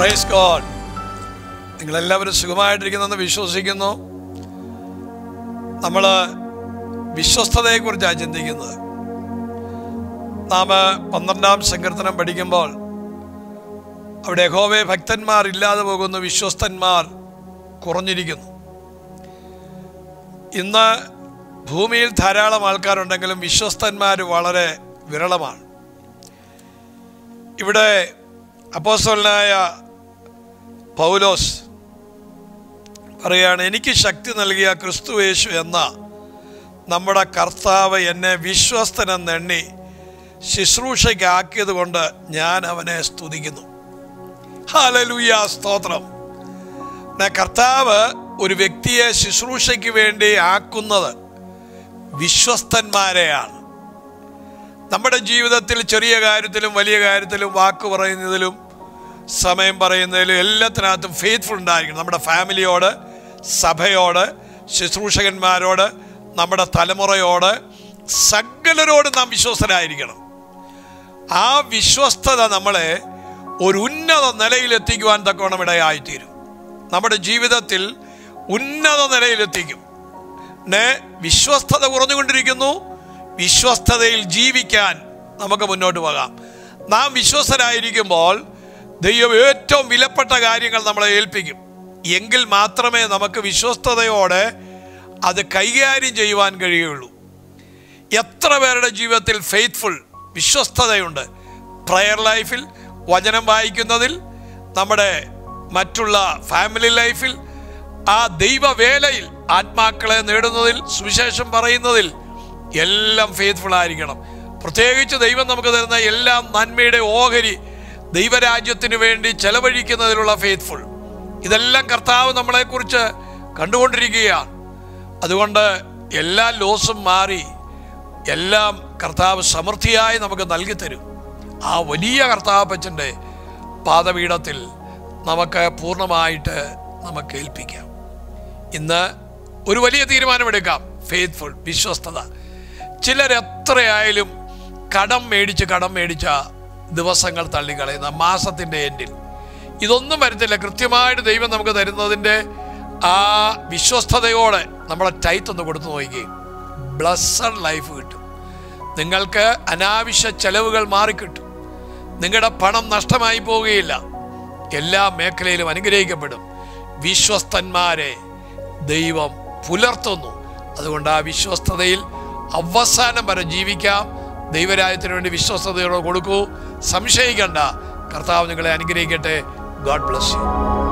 praise God നിങ്ങളെല്ലാവരും സുഖമായിട്ടിരിക്കുന്നെന്ന് വിശ്വസിക്കുന്നു നമ്മൾ വിശ്വസ്തതയെക്കുറിച്ചാണ് ചിന്തിക്കുന്നത് നാം പന്ത്രണ്ടാം സങ്കീർത്തനം പഠിക്കുമ്പോൾ അവിടെ യഹോവേ ഭക്തന്മാർ ഇല്ലാതെ പോകുന്നു വിശ്വസ്തന്മാർ കുറഞ്ഞിരിക്കുന്നു ഇന്ന് ഭൂമിയിൽ ധാരാളം ആൾക്കാരുണ്ടെങ്കിലും വിശ്വസ്തന്മാർ വളരെ വിരളമാണ് ഇവിടെ അപ്പോസ്തലനായ പൗലോസ് പറയുകയാണ് എനിക്ക് ശക്തി നൽകിയ ക്രിസ്തു യേശു എന്ന നമ്മുടെ കർത്താവ് എന്നെ വിശ്വസ്തനെന്ന് എണ്ണി ശുശ്രൂഷയ്ക്ക് ആക്കിയത് കൊണ്ട് ഞാൻ അവനെ സ്തുതിക്കുന്നു ഹാലലൂയ സ്തോത്രം പിന്നെ കർത്താവ് ഒരു വ്യക്തിയെ ശുശ്രൂഷയ്ക്ക് വേണ്ടി ആക്കുന്നത് വിശ്വസ്തന്മാരെയാണ് നമ്മുടെ ജീവിതത്തിൽ ചെറിയ കാര്യത്തിലും വലിയ കാര്യത്തിലും വാക്ക് പറയുന്നതിലും സമയം പറയുന്നതിലും എല്ലാത്തിനകത്തും ഫെയ്ത്ത്ഫുൾ ഉണ്ടായിരിക്കണം നമ്മുടെ ഫാമിലിയോട് സഭയോട് ശുശ്രൂഷകന്മാരോട് നമ്മുടെ തലമുറയോട് സകലരോട് നാം വിശ്വസ്തരായിരിക്കണം ആ വിശ്വസ്തത നമ്മളെ ഒരു ഉന്നത നിലയിലെത്തിക്കുവാൻ തക്കവണ്ണം ഇടയായിത്തീരും നമ്മുടെ ജീവിതത്തിൽ ഉന്നത നിലയിലെത്തിക്കും പിന്നെ വിശ്വസ്തത കുറഞ്ഞുകൊണ്ടിരിക്കുന്നു വിശ്വസ്തതയിൽ ജീവിക്കാൻ നമുക്ക് മുന്നോട്ട് പോകാം നാം വിശ്വസ്തരായിരിക്കുമ്പോൾ ദൈവം ഏറ്റവും വിലപ്പെട്ട കാര്യങ്ങൾ നമ്മളെ ഏൽപ്പിക്കും എങ്കിൽ മാത്രമേ നമുക്ക് വിശ്വസ്തതയോടെ അത് കൈകാര്യം ചെയ്യുവാൻ കഴിയുള്ളൂ എത്ര പേരുടെ ജീവിതത്തിൽ ഫെയ്ത്ത്ഫുൾ വിശ്വസ്തതയുണ്ട് പ്രയർ ലൈഫിൽ വചനം വായിക്കുന്നതിൽ നമ്മുടെ മറ്റുള്ള ഫാമിലി ലൈഫിൽ ആ ദൈവവേലയിൽ ആത്മാക്കളെ നേടുന്നതിൽ സുവിശേഷം പറയുന്നതിൽ എല്ലാം ഫെയ്ത്ത്ഫുൾ ആയിരിക്കണം പ്രത്യേകിച്ച് ദൈവം നമുക്ക് തരുന്ന എല്ലാം നന്മയുടെ ഓഹരി ദൈവരാജ്യത്തിന് വേണ്ടി ചെലവഴിക്കുന്നതിലുള്ള ഫെയ്ത്ത്ഫുൾ ഇതെല്ലാം കർത്താവ് നമ്മളെക്കുറിച്ച് കണ്ടുകൊണ്ടിരിക്കുകയാണ് അതുകൊണ്ട് എല്ലാ ലോസും മാറി എല്ലാം കർത്താവ് സമൃദ്ധിയായി നമുക്ക് നൽകി തരും ആ വലിയ കർത്താവപ്പച്ചൻ്റെ പാദപീഠത്തിൽ നമുക്ക് പൂർണ്ണമായിട്ട് നമുക്ക് ഏൽപ്പിക്കാം ഇന്ന് ഒരു വലിയ തീരുമാനമെടുക്കാം ഫെയ്ത്ത്ഫുൾ വിശ്വസ്തത ചിലർ എത്രയായാലും കടം മേടിച്ച് കടം മേടിച്ച ദിവസങ്ങൾ തള്ളിക്കളയുന്ന മാസത്തിൻ്റെ എൻഡിൽ ഇതൊന്നും വരത്തില്ല കൃത്യമായിട്ട് ദൈവം നമുക്ക് തരുന്നതിൻ്റെ ആ വിശ്വസ്തതയോടെ നമ്മളെ ടൈറ്റ് ഒന്ന് കൊടുത്തു നോക്കുകയും ബ്ലസ്സഡ് ലൈഫ് കിട്ടും നിങ്ങൾക്ക് അനാവശ്യ ചെലവുകൾ മാറിക്കിട്ടും നിങ്ങളുടെ പണം നഷ്ടമായി പോവുകയില്ല എല്ലാ മേഖലയിലും അനുഗ്രഹിക്കപ്പെടും വിശ്വസ്തന്മാരെ ദൈവം പുലർത്തുന്നു അതുകൊണ്ട് ആ വിശ്വസ്തതയിൽ അവസാനം വരെ ജീവിക്കാം ദൈവരാജ്യത്തിന് വേണ്ടി വിശ്വസ്തതയോടെ കൊടുക്കൂ സംശയിക്കണ്ട കർത്താവ് നിങ്ങളെ അനുഗ്രഹിക്കട്ടെ ഗോഡ് ബ്ലസ് യു